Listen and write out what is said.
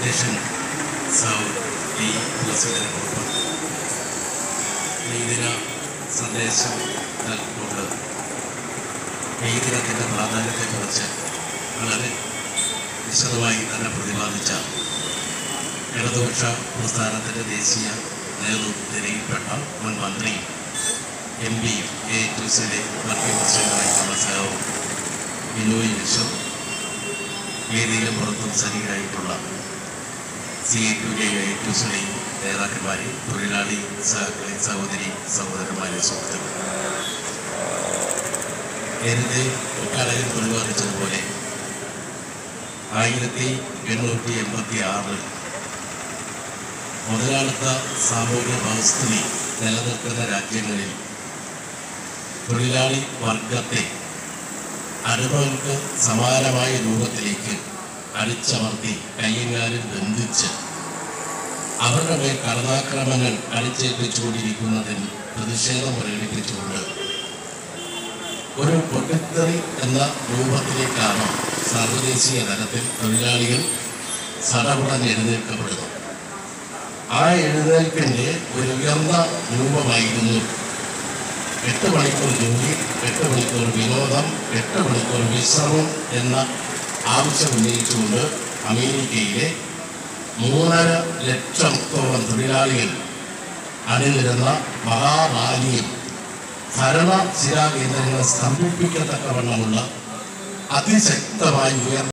അധ്യക്ഷൻ സൗ ഡി തുളസീധരൻ മെയ്ദിന സന്ദേശം നൽകിക്കൊണ്ട് മെയ്ദിനത്തിൻ്റെ പ്രാധാന്യത്തെക്കുറിച്ച് വളരെ വിശദമായി തന്നെ പ്രതിപാദിച്ച ഇടതുപക്ഷ പ്രസ്ഥാനത്തിൻ്റെ ദേശീയ നേതൃത്വത്തിനെയിൽപ്പെട്ട മുൻ മന്ത്രിയും എം പിയും എ ടു സിയിലെ മന്ത്രി പ്രസിഡന്റായിട്ടുള്ള സഹവും ബിനോയ് വിശ്വം വേദിയിലും പുറത്തും സന്നിഹിതരായിട്ടുള്ള സി എ ടു എ ടു സിയിലെ നേതാക്കന്മാരെ തൊഴിലാളി സഹ- സഹോദരി സഹോദരന്മാരെ സുഹൃത്തുക്കൾ നേരത്തെ ഒക്കാലയിൽ പ്രതിപാദിച്ചതുപോലെ ആയിരത്തി എണ്ണൂറ്റി എൺപത്തി ആറിൽ മുതലാളിത്ത സാമൂഹ്യ വ്യവസ്ഥിതി നിലനിൽക്കുന്ന രാജ്യങ്ങളിൽ തൊഴിലാളി വർഗത്തെ അടിമകൾക്ക് സമാനമായ രൂപത്തിലേക്ക് അടിച്ചമർത്തി കയ്യങ്ങാലിൽ ബന്ധിച്ച് അവരുടെ മേൽ കടന്നാക്രമങ്ങൾ അടിച്ചേൽപ്പിച്ചുകൊണ്ടിരിക്കുന്നതിൽ പ്രതിഷേധം പ്രകടിപ്പിച്ചുകൊണ്ട് ഒരു പൊട്ടിത്തെറി എന്ന രൂപത്തിലേക്കാണ് സർവദേശീയ തലത്തിൽ തൊഴിലാളികൾ സടപടഞ്ഞ് എഴുന്നേൽക്കപ്പെടുന്നത് ആ എഴുന്നേൽപ്പിൻ്റെ ഒരു ഉയർന്ന രൂപമായിരുന്നു എട്ട് മണിക്കൂർ ജോലി എട്ട് മണിക്കൂർ വിനോദം എട്ട് മണിക്കൂർ വിശ്രമം എന്ന ആവശ്യം ഉന്നയിച്ചുകൊണ്ട് അമേരിക്കയിലെ മൂന്നര ലക്ഷത്തോളം തൊഴിലാളികൾ അണിനിരുന്ന മഹാറാലിയും ഭരണ ശിലാകേന്ദ്രങ്ങളെ സ്തംഭിപ്പിക്കത്തക്കവണ്ണമുള്ള അതിശക്തമായി ഉയർന്ന